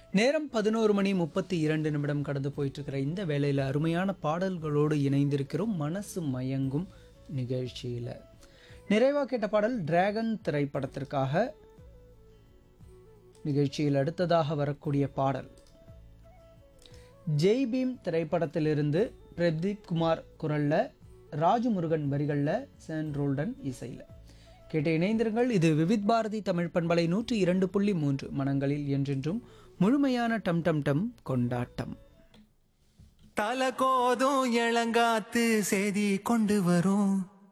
நேரம் பதினோரு மணி முப்பத்தி இரண்டு நிமிடம் கடந்து போயிட்டு இருக்கிற இந்த வேளையில் அருமையான பாடல்களோடு இணைந்திருக்கிறோம் மனசு மயங்கும் நிகழ்ச்சியில் நிறைவாக கேட்ட பாடல் டிராகன் திரைப்படத்திற்காக நிகழ்ச்சியில் அடுத்ததாக வரக்கூடிய பாடல் ஜெய் பீம் திரைப்படத்திலிருந்து பிரதீப் குமார் குரல்ல ராஜமுருகன் வரிகளில் சேன் ரோல்டன் இசையில் கேட்டு இணைந்திருங்கள் இது விவித் பாரதி தமிழ் பண்பலை நூற்றி இரண்டு புள்ளி மூன்று மனங்களில் என்றென்றும் முழுமையான டம் டம் டம் கொண்டாட்டம் தல கோதும் இளங்காத்து செய்தி கொண்டு வரும்